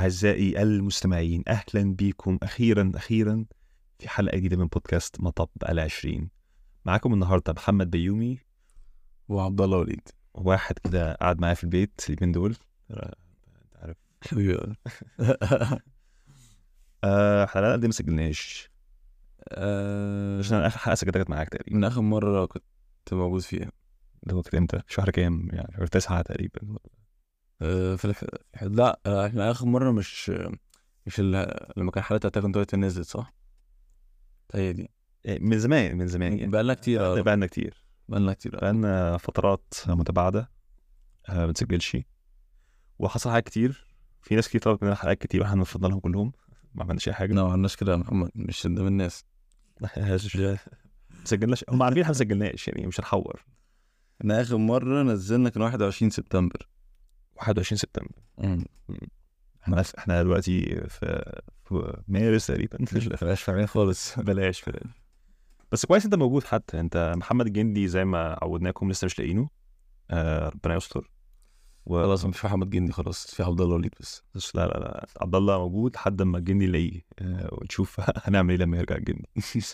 أعزائي المستمعين أهلا بكم أخيرا أخيرا في حلقة جديدة من بودكاست مطب العشرين معاكم النهاردة محمد بيومي وعبد الله وليد واحد كده قاعد معايا في البيت اليومين دول أنت عارف حبيبي آه، حلقات دي ما سجلناش آه، عشان آخر حلقة سجلتها كانت معاك تقريبا من اخر مره كنت موجود فيها ده كانت امتى؟ شهر كام؟ يعني شهر تسعة تقريبا آه، في الح... لا آه، احنا اخر مره مش مش ال... لما كان حلقه اتاك اون تايتن نزلت صح؟ هي دي إيه، من زمان من زمان يعني بقالنا كتير آه، بقالنا كتير بقالنا كتير آه. بقالنا فترات متباعدة آه، ما بنسجلش وحصل حاجات كتير في ناس كتير طلبت مننا حلقات كتير واحنا نفضل لهم كلهم ما عملناش اي حاجه لا ما عملناش كده يا محمد مش قدام الناس ما سجلناش هم عارفين احنا ما سجلناش يعني مش هنحور احنا اخر مره نزلنا كان 21 سبتمبر 21 سبتمبر مم. احنا احنا دلوقتي في, في مارس تقريبا مش فاهمين خالص بلاش بلاش بس كويس انت موجود حتى انت محمد الجندي زي ما عودناكم لسه مش لاقيينه آه ربنا يستر و... خلاص مفيش محمد جندي خلاص في عبد الله وليد بس بس لا لا لا عبد الله موجود لحد ما الجندي يلاقيه آه ونشوف هنعمل ايه لما يرجع الجندي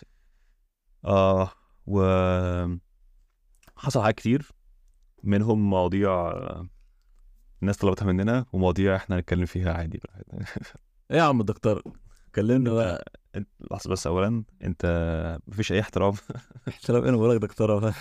اه و حصل حاجات كتير منهم مواضيع آه، الناس طلبتها مننا ومواضيع احنا هنتكلم فيها عادي براحتنا ايه يا عم الدكتور كلمنا بقى انت لحظه بس اولا انت مفيش اي احترام احترام انا بقول لك دكتوره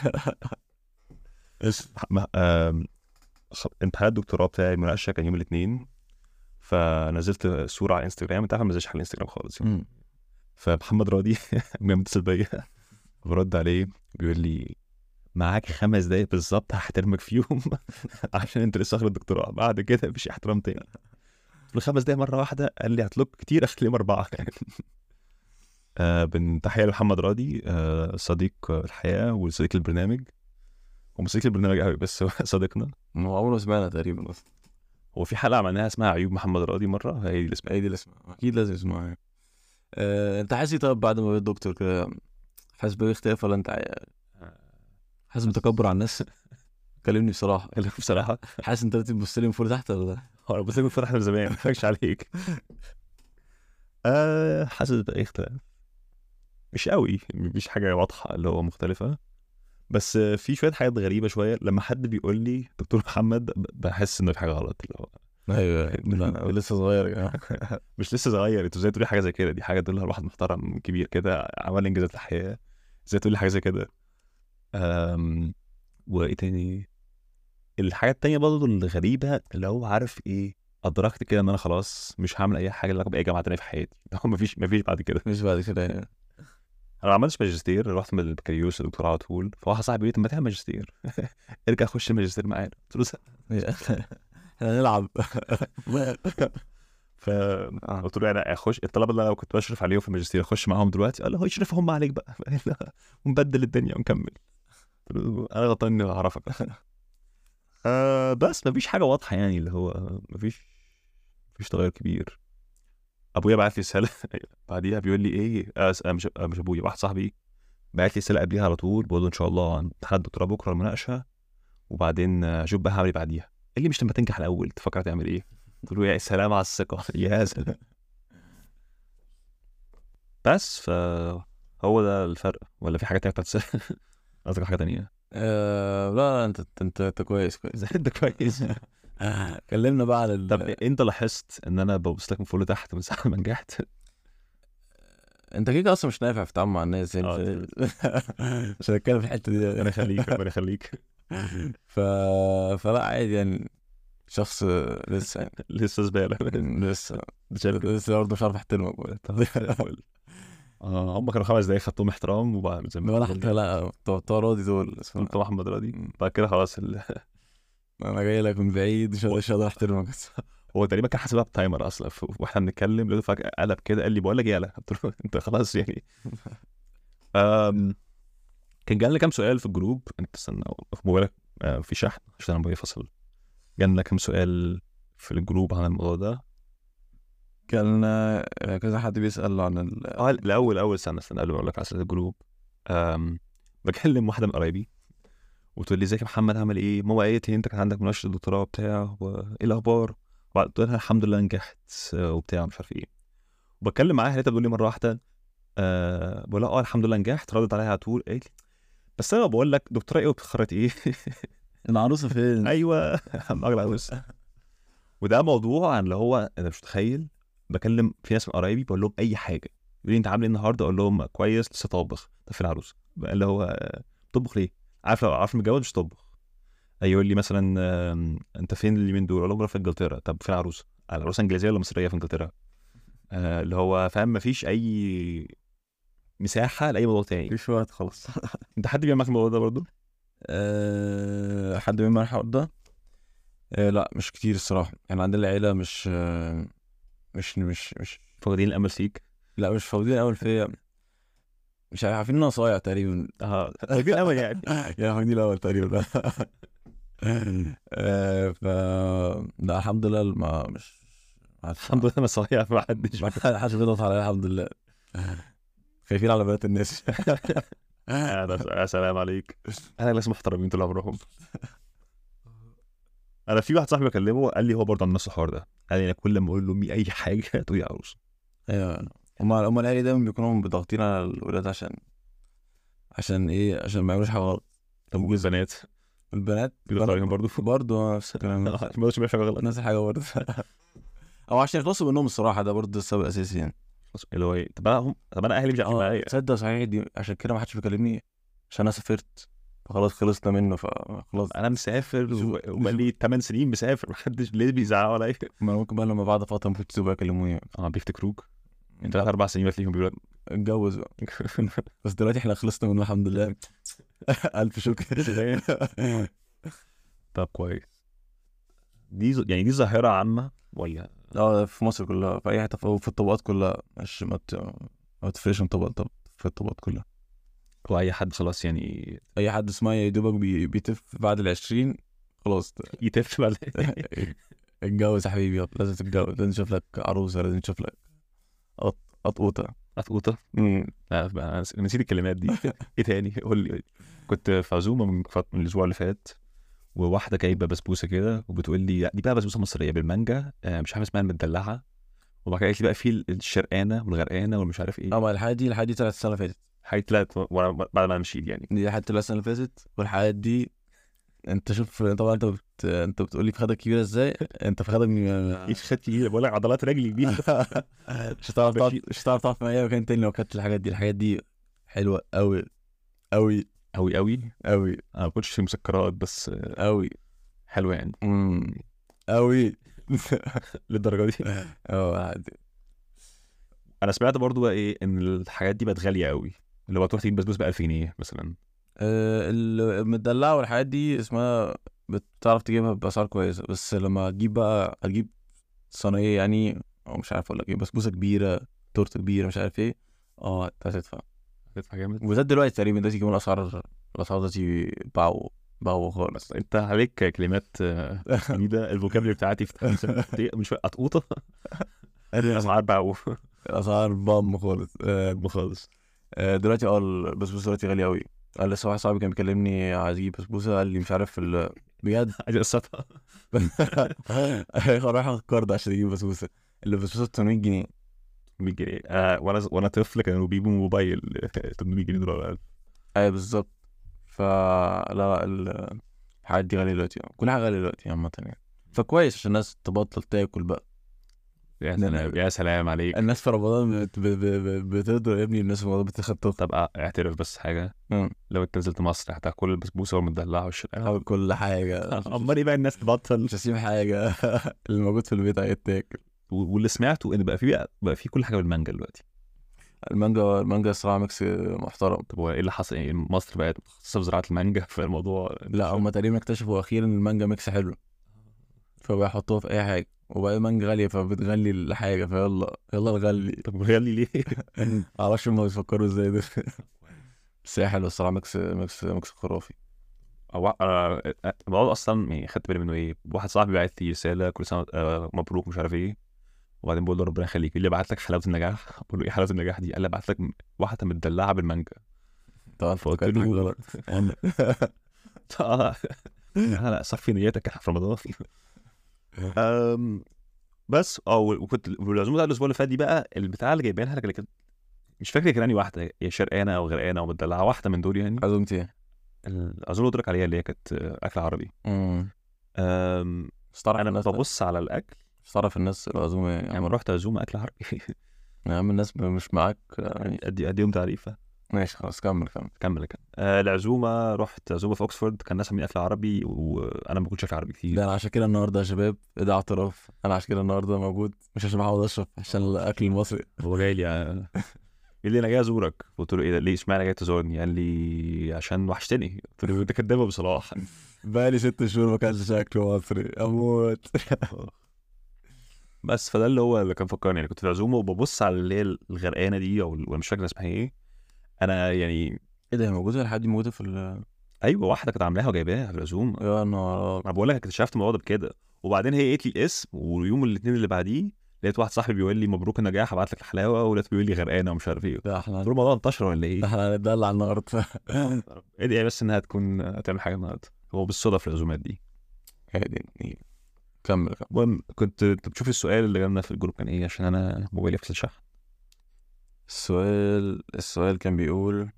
ما- آم، خ- امتحان الدكتوراه بتاعي المناقشه كان يوم الاثنين فنزلت صوره على انستجرام انت عارف ما بنزلش على الانستجرام خالص يعني. مم. فمحمد راضي قام متصل بيا برد عليه بيقول لي معاك خمس دقايق بالظبط هحترمك فيهم عشان انت لسه واخد الدكتوراه بعد كده مفيش احترام تاني قلت له خمس دقايق مره واحده قال لي هتلوك كتير اخليهم اربعه آه بن تحيه لمحمد راضي آه صديق الحياه وصديق البرنامج ومش صديق البرنامج قوي بس هو صديقنا هو عمره ما سمعنا تقريبا اصلا هو في حلقه عملناها اسمها عيوب محمد راضي مره هي دي اللي اسمها هي دي اللي اسمها اكيد لازم يسمعها أه انت حاسس إيه طب بعد ما بقيت دكتور كده حاسس بايه اختلاف ولا انت ع- حاسس بتكبر على الناس كلمني بصراحه بصراحه حاسس انت دلوقتي بتبص لي من فوق لتحت ولا لا هو انا بس فرح من زمان ما اضحكش عليك آه حاسس بايه اختلاف مش قوي مفيش حاجه واضحه اللي هو مختلفه بس آه، في شويه حاجات غريبه شويه لما حد بيقول لي دكتور محمد ب- بحس انه في حاجه غلط اللي هو ايوه لا أنا لسه صغير يا جماعه مش لسه صغير انتوا ازاي تقولي حاجه زي كده دي حاجه تقولها لواحد محترم كبير كده عمل انجازات الحياه ازاي تقولي حاجه زي كده أم... وايه تاني الحاجه التانية برضه الغريبه اللي هو عارف ايه ادركت كده ان انا خلاص مش هعمل اي حاجه لها باي جامعه تانية في حياتي هو مفيش مفيش بعد كده مش بعد كده يعني انا ما عملتش ماجستير رحت من البكالوريوس للدكتوراه على طول فواحد صاحبي بيقول لي طب ما تعمل ماجستير ارجع خش الماجستير معانا قلت له لا. احنا نلعب فقلت له يعني اخش الطلبه اللي انا كنت بشرف عليهم في الماجستير اخش معاهم دلوقتي قال له هو يشرفهم عليك بقى ونبدل الدنيا ونكمل قلت له انا غلطان اني اعرفك آه بس مفيش حاجه واضحه يعني اللي هو مفيش مفيش تغير كبير ابويا بعت لي رساله بعديها بيقول لي ايه آه س- آه، مش آه مش ابويا واحد صاحبي بعت لي رساله قبليها على طول بقول له ان شاء الله امتحان الدكتوراه بكره المناقشه وبعدين آه، شوف بقى هعمل ايه بعديها قال لي مش لما تنجح الاول تفكر تعمل ايه قلت له يا سلام على الثقه يا سلام بس فهو ده الفرق ولا في حاجه تانية بتاعت قصدك حاجه تانية آه، لا لا انت انت انت كويس كويس انت كويس آه، كلمنا بقى على ال... طب انت لاحظت ان انا ببص لك من فوق لتحت من ساعه ما نجحت انت كده اصلا مش نافع في التعامل مع الناس يعني اه. مش هنتكلم في الحته دي ربنا يخليك ربنا يخليك ف... فلا عادي يعني شخص لسه يعني لسه زباله لسه لسه برضه مش عارف احترمك اه هم كانوا خمس دقايق خدتهم احترام وبعد زي ما ولا حتى لا بتوع بتوع راضي دول اسمه قلت محمد راضي بعد كده خلاص ال... انا جاي لك من بعيد مش مش هقدر احترمك هو تقريبا كان حاسبها بتايمر اصلا ف- واحنا بنتكلم لقيته فجاه قلب كده قال لي بقول لك ايه يالا قلت له انت خلاص يعني أم... كان جالنا كام سؤال في الجروب انت استنى في موبايلك آه، في شحن عشان انا موبايلي فصل جالنا كام سؤال في الجروب عن الموضوع ده كان آه، كذا حد بيسأل عن ال... اه الاول اول سنه استنى قبل ما اقول لك على اساس الجروب أم... بكلم واحده من قرايبي وتقول لي ازيك يا محمد عامل ايه؟ ماما قالت لي انت كان عندك مناقشه الدكتوراه بتاع وايه الاخبار؟ قلت لها الحمد لله نجحت آه، وبتاع مش عارف ايه وبتكلم معاها لقيتها بتقول لي مره واحده آه بقول لها اه الحمد لله نجحت ردت عليها على طول قالت لي بس انا بقول لك دكتوره ايه وبتخرج ايه العروسه فين؟ ايوه اغلى عروس وده موضوع اللي هو انا مش متخيل بكلم في ناس من قرايبي بقول لهم اي حاجه يقول لي انت عامل ايه النهارده اقول لهم كويس لسه طابخ طب فين العروسه بقى اللي هو آه، بتطبخ ليه عارف لو عارف متجوز مش طبخ يقول لي مثلا آم، انت فين اليومين دول اقول لهم أنا في انجلترا طب فين العروسه العروسه انجليزيه ولا مصريه في انجلترا آه، اللي هو فاهم مفيش اي مساحه لاي موضوع تاني مفيش وقت خلاص انت حد بيعمل معاك الموضوع ده برضه أه حد بيعمل الحوار ده أه لا مش كتير الصراحه يعني عندنا العيله مش آه، مش مش مش فاقدين الامل فيك لا مش فاضيين اول فيا مش عارفين ان انا صايع تقريبا اه فاقدين الامل يعني يا فاضيين الاول تقريبا آه، ف لا الحمد لله ما مش الحمد لله انا صحيح ما حدش ما حدش بيضغط عليا الحمد لله خايفين على بنات الناس يا سلام عليك انا ناس محترمين طول عمرهم انا في واحد صاحبي بكلمه قال لي هو برضه عنده نفس الحوار ده قال لي انا كل ما اقول لامي اي حاجه تقول لي عروسه ايوه هم هم الاهالي دايما بيكونوا ضاغطين على الولاد عشان عشان ايه عشان ما يعملوش حاجه غلط طب والبنات البنات بيضغطوا عليهم برضه برضه نفس الكلام ما يقدرش يعمل حاجه غلط نفس الحاجه برضه او عشان يخلصوا منهم الصراحه ده برضه السبب الاساسي يعني اللي هو ايه طب انا هم طب انا اهلي مش عارفين اه معايا تصدق صحيح دي عشان كده ما حدش بيكلمني عشان انا سافرت فخلاص خلصنا منه فخلاص انا مسافر شو- و- وبقالي 8 سنين مسافر محدش ليه بيزعقوا عليا ما ممكن بقى لما بعد فتره ممكن تبقى يكلموني اه بيفتكروك انت ثلاث اربع سنين بتلاقيهم بيقولوا اتجوز بقى. بس دلوقتي احنا خلصنا منه الحمد لله الف شكر طب كويس دي ز- يعني دي ظاهره عامه ولا اه في مصر كلها في اي حته في في الطبقات كلها مش ما ت- ما تفرقش من طبقه طب في الطبقات كلها هو اي حد خلاص يعني اي حد اسمها يا دوبك بي- بيتف بعد العشرين خلاص يتف بعد اتجوز يا حبيبي يلا لازم تتجوز لازم تشوف لك عروسه لازم تشوف لك قط- قطقوطه قطقوطه لا بقى انا نسيت الكلمات دي ايه تاني قول لي كنت في عزومه من فت- من الاسبوع اللي فات وواحده جايبه بسبوسه كده وبتقول لي لا، دي بقى بسبوسه مصريه بالمانجا آه، مش عارف اسمها المدلعه وبعد كده قالت لي بقى في الشرقانه والغرقانه والمش عارف ايه اه ما الحاجات دي الحاجات دي طلعت السنه اللي فاتت حاجه طلعت وانا بعد ما مشيت يعني دي حاجات طلعت السنه اللي فاتت والحاجات دي انت شوف طبعا انت بت... انت بتقول لي فخدك كبيره ازاي انت فخدك من... ايه خدت كبيره بقول لك عضلات رجلي كبيره مش هتعرف تقعد مش هتعرف تقعد في اي مكان تاني لو كانت الحاجات دي الحاجات دي حلوه قوي قوي قوي قوي قوي انا ما كنتش في مسكرات بس آه، قوي حلوه يعني امم قوي للدرجه دي اه عادي انا سمعت برضو بقى ايه ان الحاجات دي بقت غاليه قوي اللي هو تروح تجيب بسبوس ب 1000 جنيه مثلا آه، المدلعه والحاجات دي اسمها بتعرف تجيبها باسعار كويسه بس لما تجيب بقى هتجيب صينيه يعني او مش عارف اقول لك ايه بسبوسه كبيره تورته كبيره مش عارف ايه اه انت هتدفع تدفع جامد وبالذات دلوقتي تقريبا دلوقتي كمان الاسعار الاسعار دلوقتي باعوا باعوا خالص انت عليك كلمات آه، جديده الفوكابلري بتاعتي في مش فاهم قطقوطه اسعار بقى و- الاسعار بام خالص آه، خالص آه، دلوقتي اه البسبوسه دلوقتي غاليه قوي قال لسه واحد صاحبي كان بيكلمني عايز اجيب بسبوسه قال لي مش عارف ال... بجد عايز اقسطها رايح اخد كارد عشان اجيب بسبوسه البسبوسه 800 جنيه 100 جنيه آه وانا وانا طفل كانوا بيجيبوا موبايل 800 جنيه دولار ايوه بالظبط فلا لا ال- الحاجات دي غاليه دلوقتي كل حاجه غاليه دلوقتي عامه يعني فكويس عشان الناس تبطل تاكل بقى يا سلام يا سلام عليك الناس في رمضان بت- ب- ب- ب- بتقدر يا ابني الناس في رمضان بتاخد طاقه طب آه، اعترف بس حاجه مم. لو انت نزلت مصر هتاكل البسبوسه والمدلعه والشرقانه أو كل حاجه امال ايه بقى الناس تبطل مش هسيب حاجه اللي موجود في البيت هيتاكل و- واللي سمعته ان بقى في بقى, بقى في كل حاجه بالمانجا دلوقتي المانجا المانجا الصراحه ميكس محترم طب هو ايه اللي حصل يعني مصر بقت متخصصه في زراعه المانجا فالموضوع لا هم تقريبا اكتشفوا اخيرا ان المانجا ميكس حلو فبقى يحطوها في اي حاجه وبقى المانجا غاليه فبتغلي الحاجه فيلا يلا نغلي طب غالي ليه؟ معرفش هما بيفكروا ازاي ده بس هي حلوه الصراحه ميكس ميكس ميكس خرافي أو أنا الموضوع أصلا يعني خدت بالي منه إيه واحد صاحبي بعت لي رسالة كل سنة آه، مبروك مش عارف إيه وبعدين بقول له ربنا يخليك يقول لي بعت لك حلاوة النجاح بقول له إيه حلاوة النجاح دي؟ قال لي بعت لك واحدة مدلعة بالمانجا طبعا فقلت فكرت له- حاجة غلط آه. لا لا صفي نيتك إحنا في رمضان أم، بس اه وكنت والعزومه بتاع الاسبوع اللي فات دي بقى البتاع اللي جايبينها اللي كانت مش فاكر كان انهي واحده يا شرقانه او غرقانه او مدلعه واحده من دول يعني عزومتي ايه؟ العزومه اللي قلت لك عليها اللي هي كانت اكل عربي امم أم، مش تعرف انا الناس ببص على الاكل مش تعرف الناس العزومه يعني يعني لما رحت عزومه اكل عربي يا عم الناس مش معاك يعني ادي اديهم تعريفه ماشي خلاص كمل كمل كمل كمل آه العزومه رحت عزومه في اوكسفورد كان ناس عاملين اكل عربي وانا ما باكلش اكل عربي كتير ده انا عشان كده النهارده يا شباب ده اعتراف انا عشان كده النهارده موجود مش عشان محمد اشرف عشان الاكل المصري هو جاي لي آه، قال لي انا جاي ازورك قلت له ايه ده ليه اشمعنى جاي تزورني قال لي عشان وحشتني قلت له انت كداب بصراحه بقالي ست شهور ما كانش اكل مصري اموت بس فده اللي هو اللي كان فكرني يعني كنت في عزومه وببص على اللي هي الغرقانه دي او ولا مش فاكر اسمها ايه انا يعني ايه ده هي موجوده الحاجات دي موجوده في ال ايوه واحده كانت عاملاها وجايباها في العزومه يا نهار انا بقول لك اكتشفت الموضوع ده بكده وبعدين هي قالت لي الاسم ويوم الاثنين اللي بعديه لقيت واحد صاحبي بيقول لي مبروك النجاح هبعت لك الحلاوه ولقيت بيقول لي غرقانه ومش عارف ايه ده احنا قلت له الموضوع انتشر ولا ايه؟ ده احنا هنتدلع النهارده ادعي بس انها تكون هتعمل حاجه النهارده هو بالصدف العزومات دي هي دي دي. كمل كمل المهم كنت انت بتشوف السؤال اللي جالنا في الجروب كان ايه عشان انا موبايلي فصل شحن السؤال السؤال كان بيقول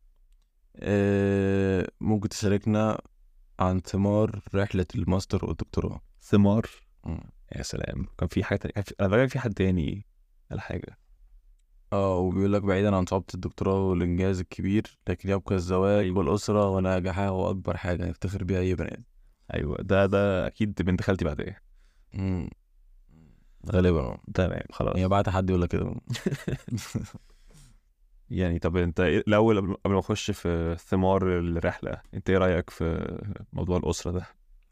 آه، ممكن تشاركنا عن ثمار رحلة الماستر والدكتوراه ثمار مم. يا سلام كان في حاجه تانية كان في... انا فاكر في حد تاني قال حاجه اه وبيقول لك بعيدا عن صعوبة الدكتوراه والإنجاز الكبير لكن يبقى الزواج والأسرة ونجاحها هو أكبر حاجة يفتخر بيها أي بني آدم ايوه ده ده اكيد بنت خالتي بعد ايه مم. غالبا اه تمام خلاص هي بعت حد يقول لك كده يعني طب انت إيه- الاول قبل قبل ما نخش في ثمار الرحله انت ايه رايك في موضوع الاسره ده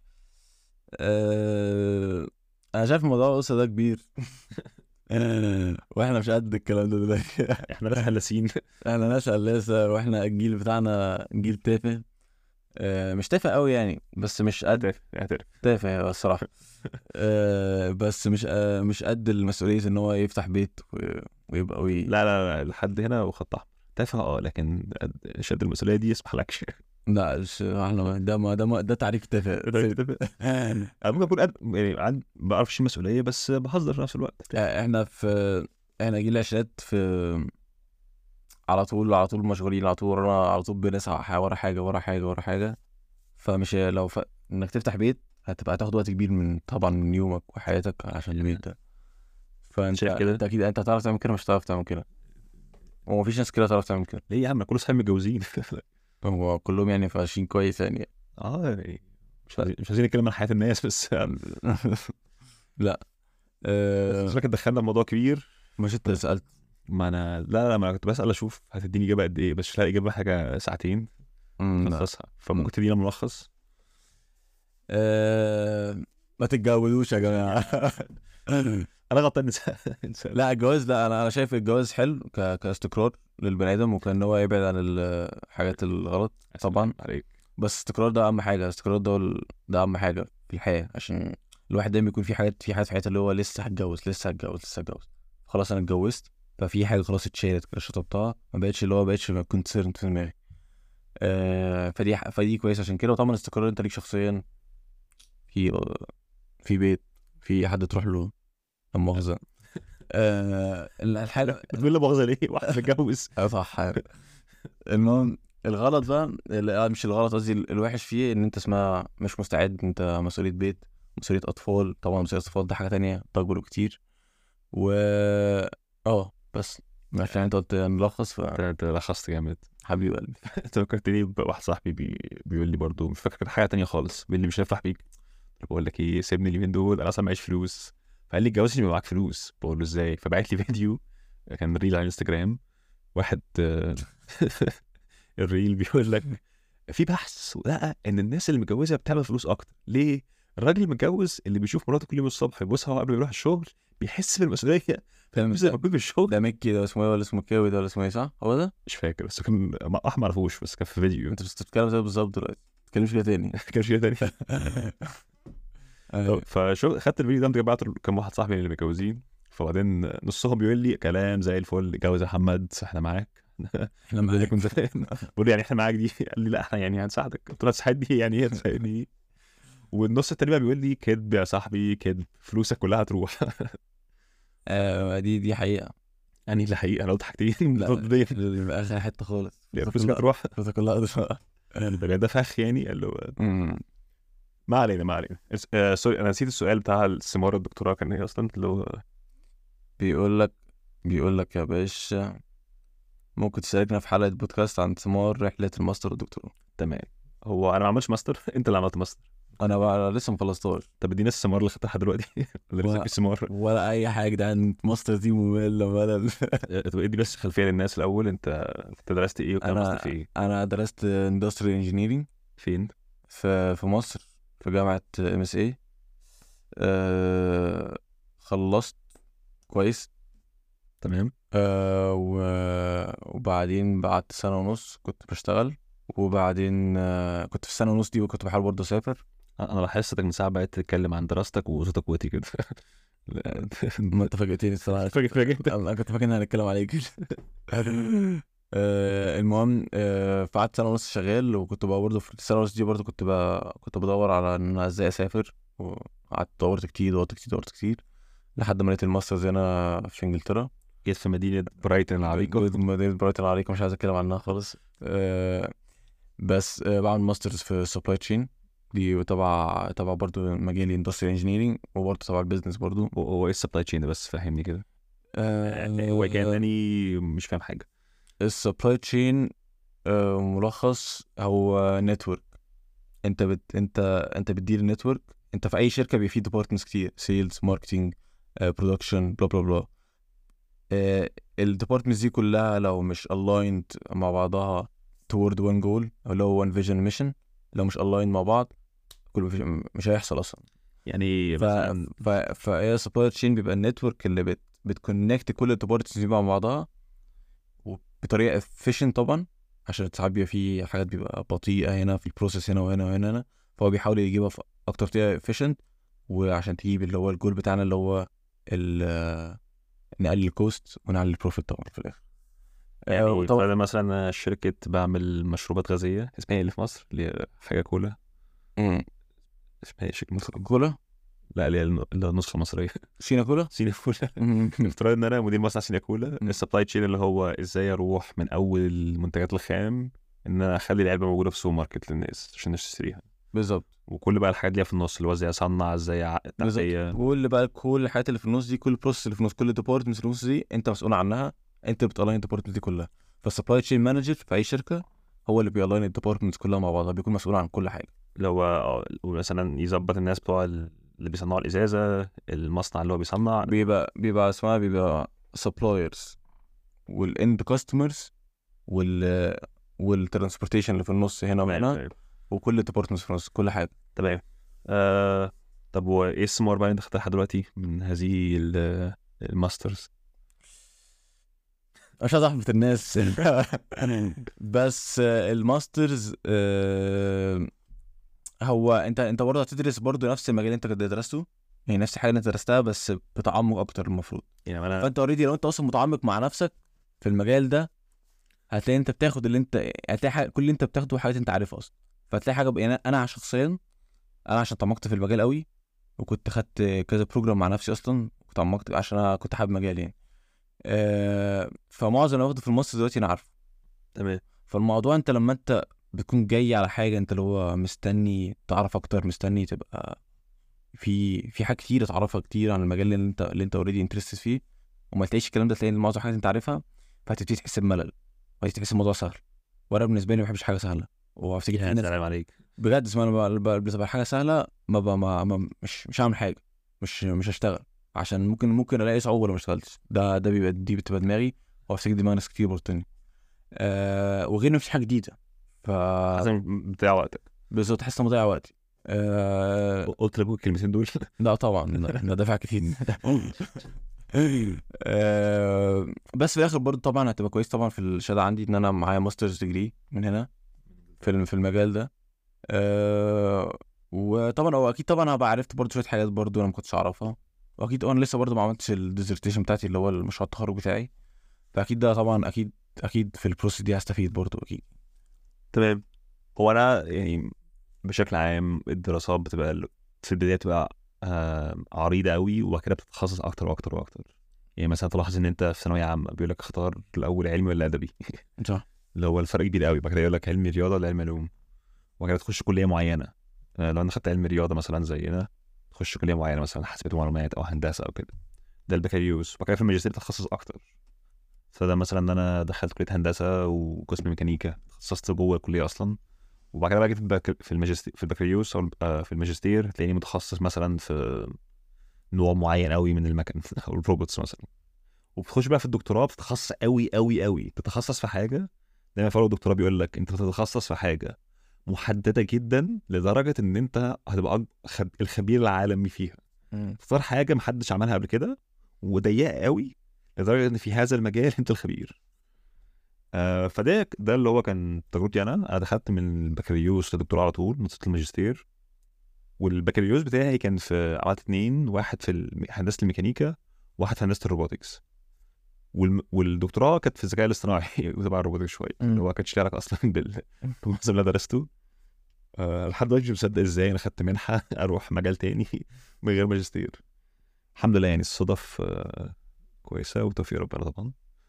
آه، أنا شايف موضوع الأسرة ده كبير واحنا مش قد الكلام ده دلوقتي احنا ناس هلاسين احنا ناس لسه واحنا الجيل بتاعنا جيل تافه آه، مش تافه قوي يعني بس مش قد اعترف اعترف تافه الصراحه آه، بس مش آه، مش قد المسؤوليه ان هو يفتح بيت و- ويبقى وي... لا لا لا لحد هنا وخط احمر تافه اه لكن قد- شد المسؤوليه دي يسمح لكش لا مش احنا ده ما ده ما ده تعريف تافه انا ممكن اكون قد يعني عند ما بعرفش المسؤوليه بس بهزر في نفس الوقت احنا في احنا جيل العشرينات في على طول على طول مشغولين على طول ورانا على طول بنسعى ح- ورا حاجه ورا حاجه ورا حاجه فمش لو ف... انك تفتح بيت هتبقى هتاخد وقت كبير من طبعا من يومك وحياتك عشان البيت ده فانت شايف كده؟ انت اكيد انت هتعرف تعمل كده مش هتعرف تعمل كده ومفيش ناس كده تعرف تعمل كده ليه يا عم كل اصحابي متجوزين هو كلهم يعني فاشين كويس يعني اه يعني مش عايزين مش عايزين نتكلم عن حياه الناس بس لا أه شكلك دخلنا في موضوع كبير مش انت سألت ما انا لا لا ما انا كنت بسال اشوف هتديني اجابه قد ايه بس مش لاقي اجابه حاجه ساعتين مم، لا. خصصها فممكن تدينا ملخص أه ما تتجوزوش يا جماعه انا غلطان نساء نساء. لا الجواز لا انا انا شايف الجواز حلو ك... كاستقرار للبني ادم وكان هو يبعد عن الحاجات الغلط طبعا عليك بس الاستقرار ده اهم حاجه الاستقرار ده هو ال- ده اهم حاجه في الحياه عشان الواحد دايما يكون في حاجات في حاجات في حياته اللي هو لسه هتجوز لسه هتجوز لسه هتجوز خلاص انا اتجوزت ففي حاجه خلاص اتشالت كده شطبتها ما بقتش اللي هو ما بقتش كونسيرن في دماغي آه فدي فدي كويسه عشان كده وطبعا الاستقرار انت ليك شخصيا في في بيت في حد تروح له لا مؤاخذه آه الحاجه بتقول لا مؤاخذه ليه واحد متجوز اه صح المهم الغلط بقى ال- آه، مش الغلط قصدي ال- الوحش فيه ان انت اسمها مش مستعد انت مسؤولية بيت مسؤولية اطفال طبعا مسؤولية اطفال ده حاجة تانية تكبر كتير و اه بس عشان انت قلت نلخص انت انت لخصت جامد فحبيب قلبي انت فكرتني بواحد صاحبي بي... بيقول لي برضو مش فاكر كانت حاجه تانية خالص بيقول لي مش هنفرح بيك بقول لك ايه سيبني اليومين دول انا اصلا معيش فلوس فقال لي اتجوز عشان يبقى معاك فلوس بقول له ازاي فبعت لي فيديو كان ريل على انستجرام واحد آه، الريل بيقول لك في بحث لقى ان الناس اللي متجوزه بتعمل فلوس اكتر ليه الراجل المتجوز اللي بيشوف مراته كل يوم الصبح يبوسها قبل ما يروح الشغل بيحس بالمسؤوليه فاهم الفلوس اللي موجود في الشغل ده مكي ده اسمه ايه ولا اسمه كاوي ده ولا اسمه ايه صح؟ هو ده؟ مش فاكر بس كان ما أح- ما اعرفوش بس كان في فيديو انت بتتكلم زي بالظبط دلوقتي ما تتكلمش كده تاني كان شيء تاني أيوة. فشو خدت الفيديو ده بعته لكام واحد صاحبي اللي متجوزين فبعدين نصهم بيقول لي كلام زي الفل اتجوز يا محمد احنا معاك احنا الدنيا معاك كنت زمان بقول له يعني احنا معاك دي قال لي لا احنا يعني هنساعدك قلت له هتساعدني يعني ايه هتساعدني والنص التاني بقى بيقول لي كدب يا صاحبي كدب فلوسك كلها هتروح آه دي دي حقيقه يعني لا حقيقه انا قلت حاجتين لا ضدين دي اخر حته خالص فلوسك هتروح فلوسك كلها هتروح. ده ده فخ يعني قال له أمم. ما علينا ما علينا اس- آه سوري انا نسيت السؤال بتاع السماره الدكتوراه كان ايه اصلا اللي هو بيقول لك بيقول لك يا باشا ممكن تشاركنا في حلقه بودكاست عن ثمار رحله الماستر والدكتوراه تمام هو انا ما عملتش ماستر انت اللي عملت ماستر انا بقى لسه ما خلصتش طب ادينا السمار اللي خدتها لحد دلوقتي ولا لسه و- في سمار ولا اي حاجه ده ماستر دي ممل ملل آه، طب ادي بس خلفيه للناس الاول انت كنت درست ايه وكان أنا- ماستر في ايه انا درست اندستري انجينيرنج فين في في مصر في جامعه ام اس اي خلصت كويس تمام آه و- وبعدين بعد سنه ونص كنت بشتغل وبعدين آه كنت في السنه ونص دي وكنت بحاول برضه اسافر انا لاحظتك من ساعه بقيت تتكلم عن دراستك وصوتك وطي كده لا، ما انت فاجئتني الصراحه فاجئ فاجئت انا كنت فاكر ان هنتكلم عليك آه، المهم آه، فقعدت سنه ونص شغال وكنت بقى برضه في السنه ونص دي برضه كنت بقى كنت بدور على ان انا ازاي اسافر وقعدت دورت كتير دورت كتير دورت كتير لحد ما لقيت الماسترز هنا في انجلترا جيت في مدينه برايتون العريقه جود مدينة برايتون العريقة مش عايز اتكلم عنها خالص آه، بس آه، بعمل ماسترز في سبلاي تشين دي تبع تبع برضه مجالي اندستريال انجينيرنج وبرضه تبع البيزنس برضه هو ايه السبلاي تشين ده بس فهمني كده آه، هو كانني مش فاهم حاجه السبلاي تشين ملخص هو نتورك انت بت انت انت بتدير نتورك انت في اي شركه بيبقى فيه ديبارتمنتس كتير سيلز ماركتنج برودكشن بلا بلا بلا الديبارتمنتس دي كلها لو مش الايند مع بعضها toward one goal اللي هو one vision mission لو مش aligned مع بعض كل مش هيحصل اصلا يعني ف مثلاً ف فهي سبلاي تشين بيبقى النتورك اللي بت بتكونكت كل الديبارتمنتس دي مع بعضها وبطريقه efficient طبعا عشان ساعات بيبقى في حاجات بيبقى بطيئه هنا في البروسيس هنا وهنا وهنا هنا فهو بيحاول يجيبها في اكتر طريقه efficient وعشان تجيب اللي هو الجول بتاعنا اللي هو ال نقلل الكوست ونعلي البروفيت طبعا في الاخر يعني آه، طبعا فانا مثلا شركه بعمل مشروبات غازيه اسمها ايه اللي في مصر اللي هي حاجه كولا مم. اسمها ايه شركه مصر كولا لا اللي هي الن- اللي هي النسخه المصريه سينا كولا سينا كولا افترض ان انا مدير مصنع سينا كولا مم. السبلاي تشين اللي هو ازاي اروح من اول المنتجات الخام ان انا اخلي العلبه موجوده في السوبر ماركت للناس عشان الناس تشتريها بالظبط وكل بقى الحاجات اللي هي في النص اللي هو ازاي اصنع ازاي اعقد بالظبط تحتيه كل بقى كل الحاجات اللي في النص دي كل البروسيس اللي في النص كل الديبارتمنتس اللي في النص دي انت مسؤول عنها انت بتالاين الديبارتمنتس دي كلها فالسبلاي تشين مانجر في اي شركه هو اللي بيالاين الديبارتمنتس كلها مع بعضها بيكون مسؤول عن كل حاجه اللي هو آه، مثلا يظبط الناس بتوع ال- اللي بيصنعوا الازازه المصنع اللي هو بيصنع بيبقى بيبقى اسمها بيبقى سبلايرز والاند كاستمرز وال والترانسبورتيشن اللي في النص هنا وهنا تمام وكل الديبارتمنتس في النص كل حاجه تمام آه طب وايه الثمار بقى اللي انت خدتها لحد دلوقتي من هذه ال- الماسترز مش عايز احبط الناس بس آه، الماسترز آه، هو انت انت برضه هتدرس برضه نفس المجال اللي انت كنت درسته يعني نفس الحاجه اللي انت درستها بس بتعمق اكتر المفروض يعني انا فانت اوريدي لو انت اصلا متعمق مع نفسك في المجال ده هتلاقي انت بتاخد اللي انت هتلاقي حاجة... كل اللي انت بتاخده حاجات انت عارفها اصلا فهتلاقي حاجه ب... يعني انا شخصيا انا عشان تعمقت في المجال قوي وكنت خدت كذا بروجرام مع نفسي اصلا كنت عمقت عشان انا كنت حابب مجالي يعني آه... فمعظم اللي واخده في الماستر دلوقتي انا عارفه تمام فالموضوع انت لما انت بتكون جاي على حاجه انت اللي هو مستني تعرف اكتر مستني تبقى في في حاجات كتير تعرفها كتير عن المجال اللي انت اللي انت اوريدي انترستد فيه وما تلاقيش الكلام ده تلاقي إن معظم الحاجات انت عارفها فهتبتدي تحس بملل وهتبتدي تحس الموضوع سهل وانا بالنسبه لي ما بحبش حاجه سهله وهفتكر في يا ناس سلام عليك بجد اسمها انا ب- ب- بتبقى حاجه سهله ما, ب... ما... ما مش مش هعمل حاجه مش مش هشتغل عشان ممكن ممكن الاقي صعوبه لو ما اشتغلتش ده ده بيبقى دي بتبقى دماغي وافتكر دماغ ناس كتير برضه تاني آه وغير إن مفيش حاجه جديده ف لازم بتضيع وقتك بالظبط تحس إن مضيع وقتي آه قلت لابوك الكلمتين دول لا طبعا انا دافع كتير آه بس في الاخر برضه طبعا هتبقى كويس طبعا في الشهاده عندي ان انا معايا ماسترز ديجري من هنا في الم- في المجال ده آه وطبعا هو اكيد طبعا هبقى عرفت برضه شويه حاجات برضه انا ما كنتش اعرفها واكيد انا لسه برضه ما عملتش الديزرتيشن بتاعتي اللي هو المشروع التخرج بتاعي فاكيد ده طبعا اكيد اكيد في البروسيس دي هستفيد برضه اكيد تمام هو انا يعني بشكل عام الدراسات بتبقى ال- في البدايه بتبقى آه، عريضه قوي وبعد كده بتتخصص اكتر واكتر واكتر يعني مثلا تلاحظ ان انت في ثانويه عامه بيقول لك اختار الاول علمي ولا ادبي صح اللي هو الفرق كبير قوي بعد كده يقول لك علمي رياضه ولا علمي علوم وبعد كده تخش كليه معينه آه، لو انا خدت علمي رياضه مثلا زينا تخش كليه معينه مثلا حاسبات ومعلومات او هندسه او كده ده البكالوريوس وبعد كده في الماجستير تتخصص اكتر فده مثلا ان انا دخلت كليه هندسه وقسم ميكانيكا تخصصت جوه الكليه اصلا وبعد كده بقى جيت في البك- في الماجستير في البكالوريوس او آه، في الماجستير تلاقيني متخصص مثلا في نوع معين قوي من المكن او الروبوتس مثلا وبتخش بقى في الدكتوراه بتتخصص قوي قوي قوي تتخصص في حاجه دايما في أول الدكتوراه بيقول لك انت تتخصص في حاجه محدده جدا لدرجه ان انت هتبقى أك- خب... الخبير العالمي فيها تختار حاجه محدش عملها قبل كده وضيقه قوي لدرجه ان في هذا المجال انت الخبير آه فده ده اللي هو كان تجربتي انا انا دخلت من البكالوريوس للدكتوراه على طول نطيت الماجستير والبكالوريوس بتاعي كان في عملت اتنين واحد في الم- هندسه الميكانيكا واحد في هندسه الروبوتكس والم... والدكتوراه كانت في الذكاء الاصطناعي وتبع الروبوتكس شويه مم. اللي هو ما كانش ليه علاقه اصلا بال بالمعظم اللي أنا درسته آه لحد دلوقتي مش مصدق ازاي انا خدت منحه اروح مجال تاني من غير ماجستير الحمد لله يعني الصدف آه كويسه وتوفيق ربنا طبعا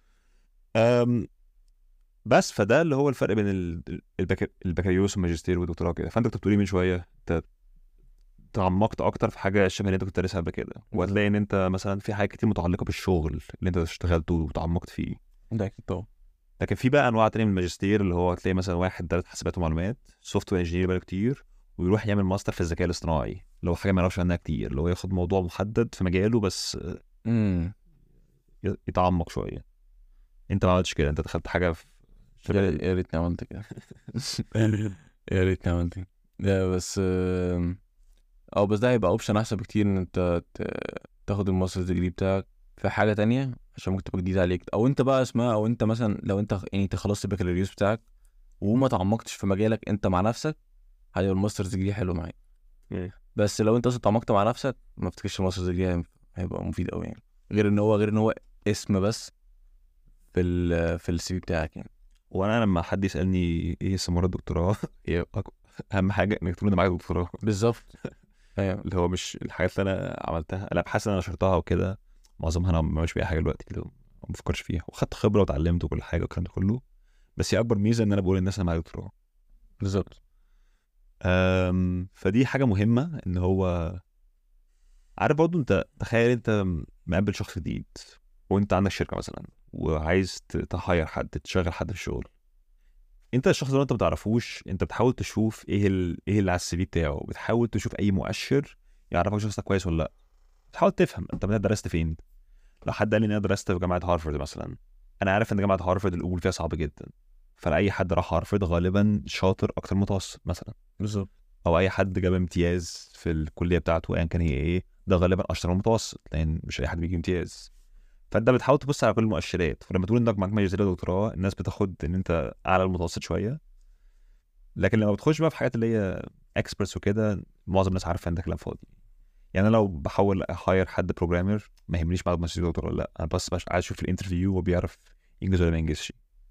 أم بس فده اللي هو الفرق بين ال- البكا- البكالوريوس والماجستير والدكتوراه كده فانت كنت بتقولي من شويه انت تعمقت اكتر في حاجه شبه اللي انت كنت دارسها قبل كده وهتلاقي ان انت مثلا في حاجات كتير متعلقه بالشغل اللي انت اشتغلته وتعمقت فيه ده اكيد طبعا لكن في بقى انواع تانية من الماجستير اللي هو تلاقي مثلا واحد درس حاسبات ومعلومات سوفت وير انجينير بقاله كتير ويروح يعمل ماستر في الذكاء الاصطناعي اللي هو حاجه ما يعرفش عنها كتير اللي هو ياخد موضوع محدد في مجاله بس امم ي- يتعمق شويه انت ما عملتش كده انت دخلت حاجه في شبه يا يا ريتني عملت كده يا ريتني عملت كده لا بس آم، اه بس ده هيبقى اوبشن احسن بكتير ان انت ت- تاخد الماسترز ديجري بتاعك في حاجه تانية عشان ممكن تبقى جديد عليك او انت بقى اسمها او انت مثلا لو انت يعني انت خلصت البكالوريوس بتاعك وما تعمقتش في مجالك انت مع نفسك هيبقى الماسترز ديجري حلو معاك إيه. بس لو انت اصلا تعمقت مع نفسك ما افتكرش الماسترز ديجري هيبقى مفيد قوي يعني غير ان هو غير ان هو اسم بس في ال في السي في بتاعك يعني وانا لما حد يسالني ايه ثمره الدكتوراه هي أك- اهم حاجه انك تقول ان معاك دكتوراه بالظبط ايوه اللي هو مش الحاجات اللي انا عملتها الابحاث اللي انا نشرتها وكده معظمها انا ما بعملش فيها حاجه دلوقتي اللي هو ما بفكرش فيها وخدت خبره واتعلمت وكل حاجه والكلام ده كله بس هي اكبر ميزه ان انا بقول للناس انا معايا دكتوراه بالظبط أم، فدي حاجه مهمه ان هو عارف برضه انت تخيل انت مقابل شخص جديد وانت عندك شركه مثلا وعايز ت- تهاير حد تشغل حد في الشغل انت الشخص ده انت ما تعرفوش انت بتحاول تشوف ايه ال... ايه اللي على السي في بتاعه بتحاول تشوف اي مؤشر يعرفك الشخص ده كويس ولا لا بتحاول تفهم انت من درست فين لو حد قال لي ان انا درست في جامعه هارفرد مثلا انا عارف ان جامعه هارفرد القبول فيها صعب جدا فاي حد راح هارفرد غالبا شاطر اكتر من متوسط مثلا بالظبط او اي حد جاب امتياز في الكليه بتاعته ايا كان هي ايه ده غالبا اشطر من المتوسط لان مش اي حد بيجي امتياز فانت بتحاول تبص على كل المؤشرات فلما تقول انك معاك ماجستير ودكتوراه الناس بتاخد ان انت اعلى المتوسط شويه لكن لما بتخش بقى في حاجات اللي هي اكسبرتس وكده معظم الناس عارفه ان ده كلام فاضي يعني انا لو بحاول اهاير حد بروجرامر ما يهمنيش معاه ماجستير ودكتوراه ولا لا انا بس بس عايز اشوف الانترفيو هو بيعرف ينجز ولا ما ينجزش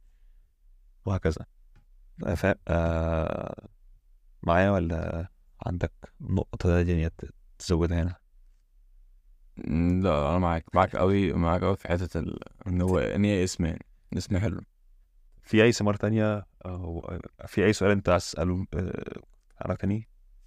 وهكذا ف... آه... معايا ولا عندك نقطة تانية ت- تزودها هنا مم، لا انا معاك معاك قوي معاك قوي في حته ال... ان هو ان هي اسم يعني اسم حلو في أي ثمار تانية أو في أي سؤال أنت عايز تسأله آه، عنك تاني؟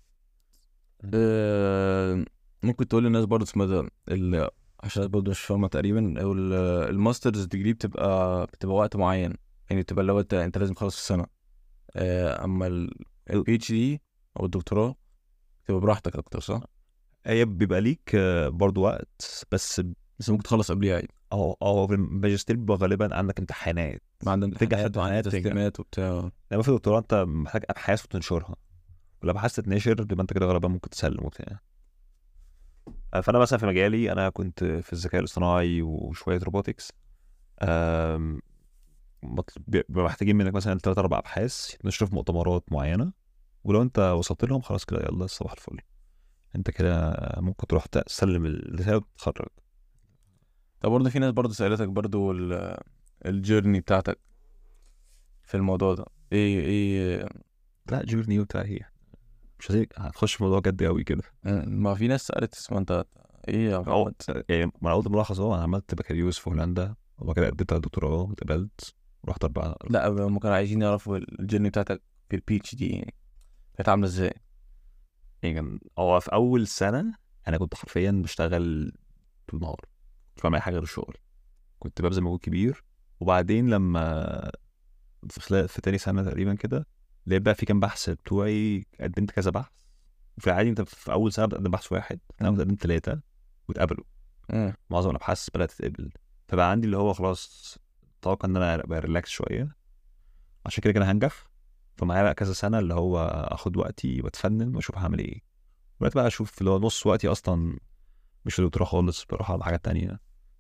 أه... ممكن تقول للناس برضه اسمها ده ال... عشان برضه مش فاهمه تقريبا او ال- الماسترز ديجري بتبقى بتبقى وقت معين يعني بتبقى اللي هو انت انت لازم تخلص في السنه أه... اما البي اتش دي او الدكتوراه بتبقى براحتك اكتر صح؟ هي بيبقى ليك آه، برضو وقت بس بس ممكن تخلص قبليها عادي أو أو في الماجستير بيبقى غالبا عندك امتحانات ما عندك بتنجح امتحانات وعندك امتحانات، تنجح. تسليمات وبتاع لما في الدكتوراه أنت محتاج أبحاث وتنشرها والأبحاث تتنشر يبقى أنت كده غالبا ممكن تسلم وبتاع آه، فأنا مثلا في مجالي أنا كنت في الذكاء الاصطناعي وشوية روبوتكس آم، مطل- بيبقى محتاجين منك مثلا تلات أربع أبحاث يتنشروا في مؤتمرات معينة ولو أنت وصلت لهم خلاص كده يلا صباح الفل أنت كده ممكن تروح تسلم الرسالة وتتخرج طب برضه في ناس برضه سألتك برضه ال- الجيرني بتاعتك في الموضوع ده ايه ايه لا جورني وبتاع هي مش عايزين هتخش في موضوع جد قوي كده ما في ناس سالت اسمها انت ايه يا أو محمد يعني ما انا قلت ملخص اهو انا عملت بكالوريوس في هولندا وبعد كده اديت على الدكتوراه واتقبلت ورحت اربع لا هم كانوا عايزين يعرفوا الجيرني بتاعتك في البيتش دي يعني كانت عامله ازاي يعني كان هو في اول سنه انا كنت حرفيا بشتغل طول النهار مش بعمل اي حاجه غير الشغل كنت ببذل مجهود كبير وبعدين لما في خلال في تاني سنه تقريبا كده لقيت بقى في كام بحث بتوعي قدمت كذا بحث وفي العادي انت في اول سنه بتقدم بحث واحد انا مم. قدمت ثلاثه واتقبلوا مم. معظم الابحاث بدات تتقبل فبقى عندي اللي هو خلاص طاقه ان انا ابقى ريلاكس شويه عشان كده كده هنجح فمعايا بقى كذا سنه اللي هو اخد وقتي واتفنن واشوف هعمل ايه بدات بقى اشوف اللي هو نص وقتي اصلا مش في الدكتوراه خالص بروح على حاجات تانية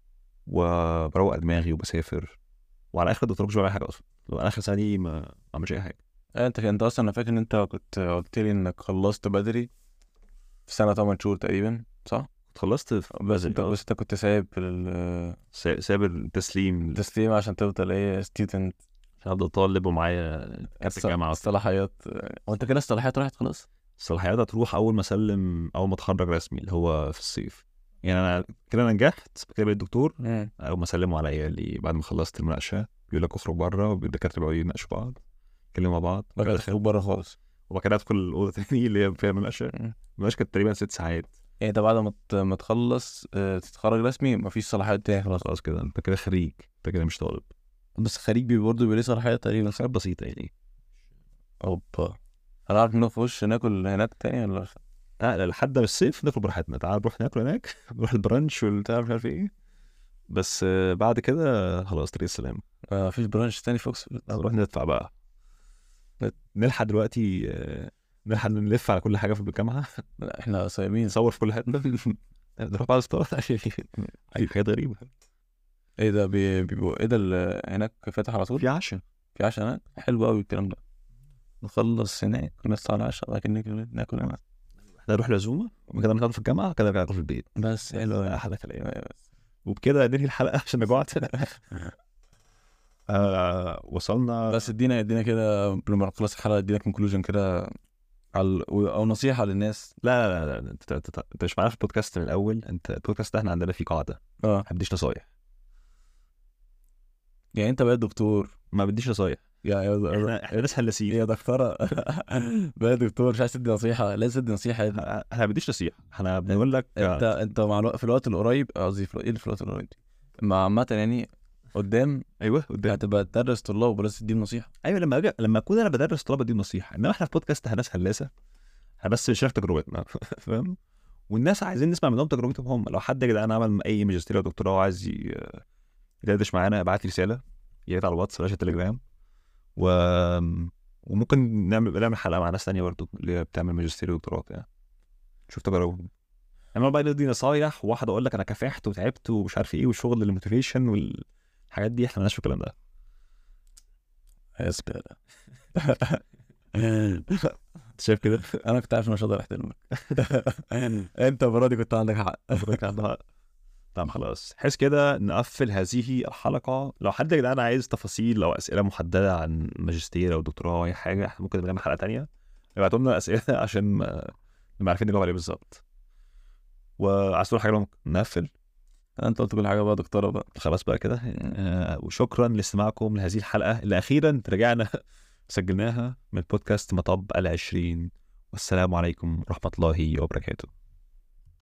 وبروق دماغي وبسافر وعلى اخر الدكتوراه مش بعمل حاجه اصلا لو انا اخر سنه دي ما ما بعملش اي حاجه آه، انت انت اصلا انا فاكر ان انت كنت قلت لي انك خلصت بدري في سنه 8 شهور تقريبا صح خلصت في بس انت بدري، بس انت كنت سايب ال- سا- ساب التسليم التسليم عشان تفضل ايه ستودنت عشان افضل طالب ومعايا كارت الجامعه الصلاحيات هو انت كده الصلاحيات راحت خلاص الصلاحيات هتروح اول ما اسلم اول ما اتخرج رسمي اللي هو في الصيف يعني انا كده انا نجحت كده بقيت دكتور اول ما سلموا عليا اللي بعد ما خلصت المناقشه بيقول لك اخرج بره والدكاتره بيقعدوا يناقشوا بعض يتكلموا مع بعض بقى وبعد تخرج بره خالص وبعد كده ادخل الاوضه تاني اللي هي فيها المناقشه مم. المناقشه كانت تقريبا ست ساعات يعني انت بعد ما ت- ما تخلص آه، تتخرج رسمي مفيش صلاحيات تاني خلاص خلاص كده انت كده خريج انت كده مش طالب بس خريج بي برضه بيبقى ليه صلاحيات تقريبا حاجات بسيطه يعني اوبا انا عارف انه نخش ناكل هناك تاني ولا لا لا، لحد الصيف ناكل براحتنا تعال نروح ناكل هناك نروح البرانش والبتاع مش عارف ايه بس آه، بعد كده خلاص طريق السلام آه، مفيش برانش تاني في اوكسفورد نروح ندفع بقى نلحق دلوقتي آه، نلحق نلف على كل حاجه في الجامعه لا احنا صايمين نصور في كل حته نروح بعد الفطار عشان اي حاجات غريبه ايه ده بي- بيبقوا ايه ده اللي هناك فاتح على طول في عشاء في عشاء هناك حلو قوي الكلام ده نخلص هناك ونطلع على العشاء بعد كده ناكل ناكل هناك احنا نروح العزومه وكده نقعد في الجامعه كده نرجع ناكل في البيت بس حلو أوي. احلى كلام أيوة بس. وبكده ننهي الحلقه عشان انا جوعت آه وصلنا بس ادينا ادينا كده قبل ما نخلص الحلقه ادينا كونكلوجن كده على او نصيحه للناس لا لا لا, لا. انت, انت, انت, انت مش معانا في البودكاست من الاول انت البودكاست ده احنا عندنا فيه قاعده اه ما بديش نصايح يعني انت بقيت دكتور ما بديش نصايح يا يا احنا احنا ناس هلاسين يا دكتوره بقيت دكتور مش عايز تدي نصيحه لازم تدي نصيحه يا ابني. احنا ما بديش نصيحه احنا بنقول لك انت انت مع الوقت في الوقت القريب قصدي في الوقت- ايه اللي في الوقت القريب دي مع عامه يعني قدام ايوه قدام هتبقى تدرس طلاب ولازم تديهم نصيحه ايوه لما اجي لما اكون انا بدرس طلبه دي نصيحه انما احنا في بودكاست احنا ناس هلاسه احنا بس بنشارك تجربتنا فاهم والناس عايزين نسمع منهم تجربتهم هم لو حد يا جدعان عمل اي ماجستير او دكتوراه وعايز ي- يدردش معانا ابعت لي رساله يا ريت على الواتس بلاش التليجرام و وممكن نعمل نعمل حلقه مع ناس تانية برضه اللي هي بتعمل ماجستير ودكتوراه يعني شوف تجاربهم اما بقى ندي نصايح وواحد اقول لك انا كافحت وتعبت ومش عارف ايه والشغل الموتيفيشن والحاجات دي احنا مالناش في الكلام ده يا زباله انت شايف كده؟ انا كنت عارف اني مش هقدر احترمك انت المره دي كنت عندك حق طب خلاص حس كده نقفل هذه الحلقة لو حد يا جدعان عايز تفاصيل أو أسئلة محددة عن ماجستير أو دكتوراه أو أي حاجة احنا ممكن نعمل حلقة تانية ابعتوا لنا أسئلة عشان ما- نبقى عارفين نجاوب عليه بالظبط وعايز تقول حاجة لو نقفل انت قلت كل حاجه بقى دكتوره بقى خلاص بقى كده آه، وشكرا لاستماعكم لهذه الحلقة اللي أخيرا رجعنا سجلناها من بودكاست مطب العشرين والسلام عليكم ورحمة الله وبركاته